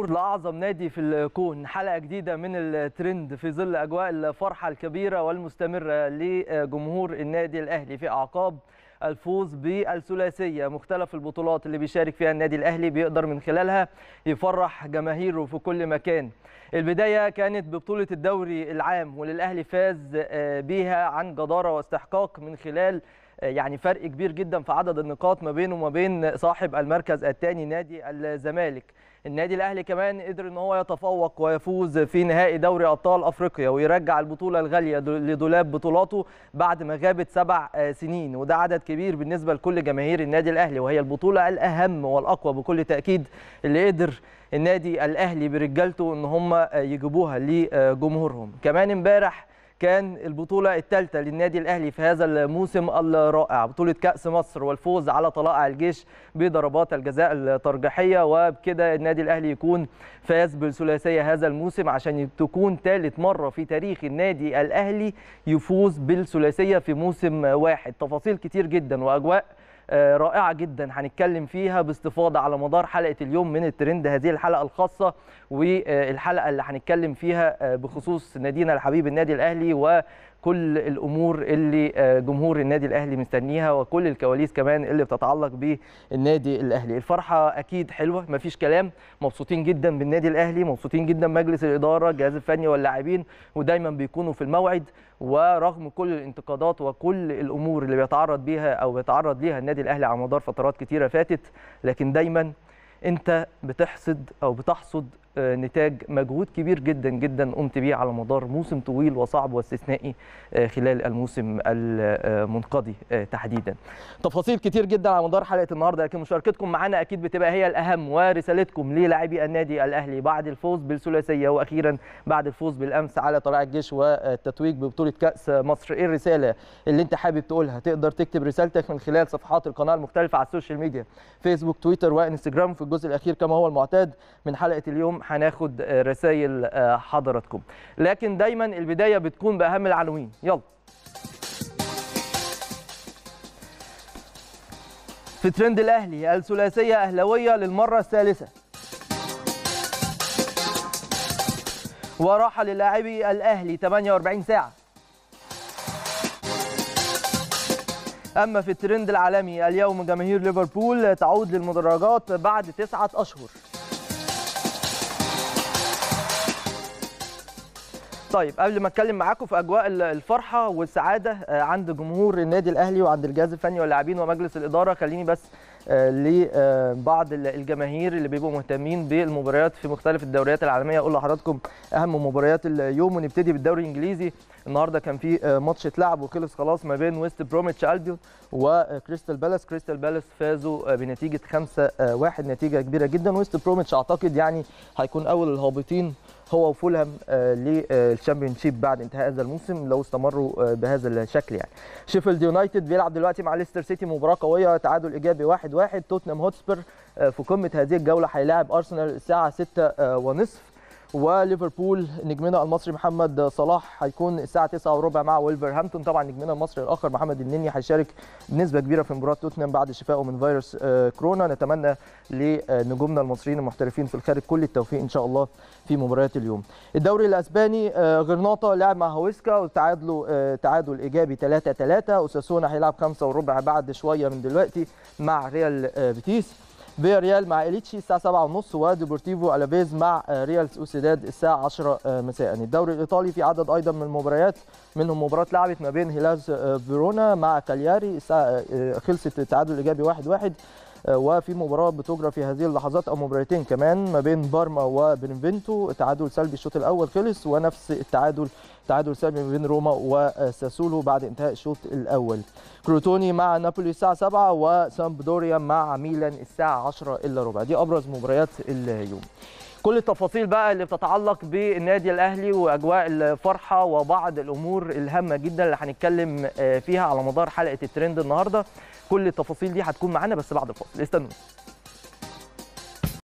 لأعظم نادي في الكون حلقة جديدة من الترند في ظل أجواء الفرحة الكبيرة والمستمرة لجمهور النادي الأهلي في أعقاب الفوز بالثلاثية مختلف البطولات اللي بيشارك فيها النادي الأهلي بيقدر من خلالها يفرح جماهيره في كل مكان البداية كانت ببطولة الدوري العام وللأهلي فاز بيها عن جدارة واستحقاق من خلال يعني فرق كبير جدا في عدد النقاط ما بينه وما بين صاحب المركز الثاني نادي الزمالك النادي الاهلي كمان قدر ان هو يتفوق ويفوز في نهائي دوري ابطال افريقيا ويرجع البطوله الغاليه لدولاب بطولاته بعد ما غابت سبع سنين وده عدد كبير بالنسبه لكل جماهير النادي الاهلي وهي البطوله الاهم والاقوى بكل تاكيد اللي قدر النادي الاهلي برجالته ان هم يجيبوها لجمهورهم كمان امبارح كان البطولة الثالثة للنادي الأهلي في هذا الموسم الرائع بطولة كأس مصر والفوز على طلائع الجيش بضربات الجزاء الترجيحية وبكده النادي الأهلي يكون فاز بالثلاثية هذا الموسم عشان تكون ثالث مرة في تاريخ النادي الأهلي يفوز بالثلاثية في موسم واحد تفاصيل كتير جدا وأجواء رائعة جدا هنتكلم فيها باستفاضة على مدار حلقة اليوم من الترند هذه الحلقة الخاصة والحلقة اللي هنتكلم فيها بخصوص نادينا الحبيب النادي الأهلي وكل الأمور اللي جمهور النادي الأهلي مستنيها وكل الكواليس كمان اللي بتتعلق بالنادي الأهلي الفرحة أكيد حلوة مفيش كلام مبسوطين جدا بالنادي الأهلي مبسوطين جدا مجلس الإدارة الجهاز الفني واللاعبين ودايما بيكونوا في الموعد ورغم كل الانتقادات وكل الامور اللي بيتعرض بيها او بيتعرض ليها النادي الاهلي على مدار فترات كتيره فاتت لكن دايما انت بتحصد او بتحصد نتاج مجهود كبير جدا جدا قمت بيه على مدار موسم طويل وصعب واستثنائي خلال الموسم المنقضي تحديدا. تفاصيل كتير جدا على مدار حلقه النهارده لكن مشاركتكم معنا اكيد بتبقى هي الاهم ورسالتكم للاعبي النادي الاهلي بعد الفوز بالثلاثيه واخيرا بعد الفوز بالامس على طلائع الجيش والتتويج ببطوله كاس مصر، ايه الرساله اللي انت حابب تقولها؟ تقدر تكتب رسالتك من خلال صفحات القناه المختلفه على السوشيال ميديا فيسبوك تويتر وانستجرام في الجزء الاخير كما هو المعتاد من حلقه اليوم هناخد رسائل حضراتكم لكن دايما البدايه بتكون باهم العناوين يلا في ترند الاهلي الثلاثيه اهلاويه للمره الثالثه وراحه للاعبي الاهلي 48 ساعه اما في الترند العالمي اليوم جماهير ليفربول تعود للمدرجات بعد تسعه اشهر طيب قبل ما اتكلم معاكم في اجواء الفرحه والسعاده عند جمهور النادي الاهلي وعند الجهاز الفني واللاعبين ومجلس الاداره خليني بس لبعض الجماهير اللي بيبقوا مهتمين بالمباريات في مختلف الدوريات العالميه اقول لحضراتكم اهم مباريات اليوم ونبتدي بالدوري الانجليزي النهارده كان في ماتش اتلعب وخلص خلاص ما بين ويست بروميتش البيون وكريستال بالاس كريستال بالاس فازوا بنتيجه 5 1 نتيجه كبيره جدا ويست بروميتش اعتقد يعني هيكون اول الهابطين هو وفولهام للشامبيونشيب بعد انتهاء هذا الموسم لو استمروا بهذا الشكل يعني شيفيلد يونايتد بيلعب دلوقتي مع ليستر سيتي مباراه قويه تعادل ايجابي 1 1 توتنهام هوتسبر في قمه هذه الجوله هيلاعب ارسنال الساعه 6 ونصف وليفربول نجمنا المصري محمد صلاح هيكون الساعه 9 وربع مع ولفرهامبتون طبعا نجمنا المصري الاخر محمد النني هيشارك بنسبه كبيره في مباراه توتنهام بعد شفائه من فيروس كورونا نتمنى لنجومنا المصريين المحترفين في الخارج كل التوفيق ان شاء الله في مباريات اليوم الدوري الاسباني غرناطه لعب مع هويسكا وتعادلوا تعادل ايجابي 3 3 اوساسونا هيلعب 5 وربع بعد شويه من دلوقتي مع ريال بيتيس فيا ريال مع إليتشي الساعة 7:30 وديبورتيفو ألافيز مع ريال سوسيداد الساعة 10 مساء الدوري الإيطالي في عدد أيضا من المباريات منهم مباراة لعبت ما بين هيلاز فيرونا مع كالياري الساعة خلصت التعادل الإيجابي 1-1 وفي مباراه بتجرى في هذه اللحظات او مباراتين كمان ما بين بارما وبنفنتو تعادل سلبي الشوط الاول خلص ونفس التعادل تعادل سلبي ما بين روما وساسولو بعد انتهاء الشوط الاول كروتوني مع نابولي الساعه 7 وسامبدوريا مع ميلان الساعه 10 الا ربع دي ابرز مباريات اليوم كل التفاصيل بقى اللي بتتعلق بالنادي الاهلي واجواء الفرحه وبعض الامور الهامه جدا اللي هنتكلم فيها على مدار حلقه الترند النهارده كل التفاصيل دي هتكون معانا بس بعد الفاصل استنوا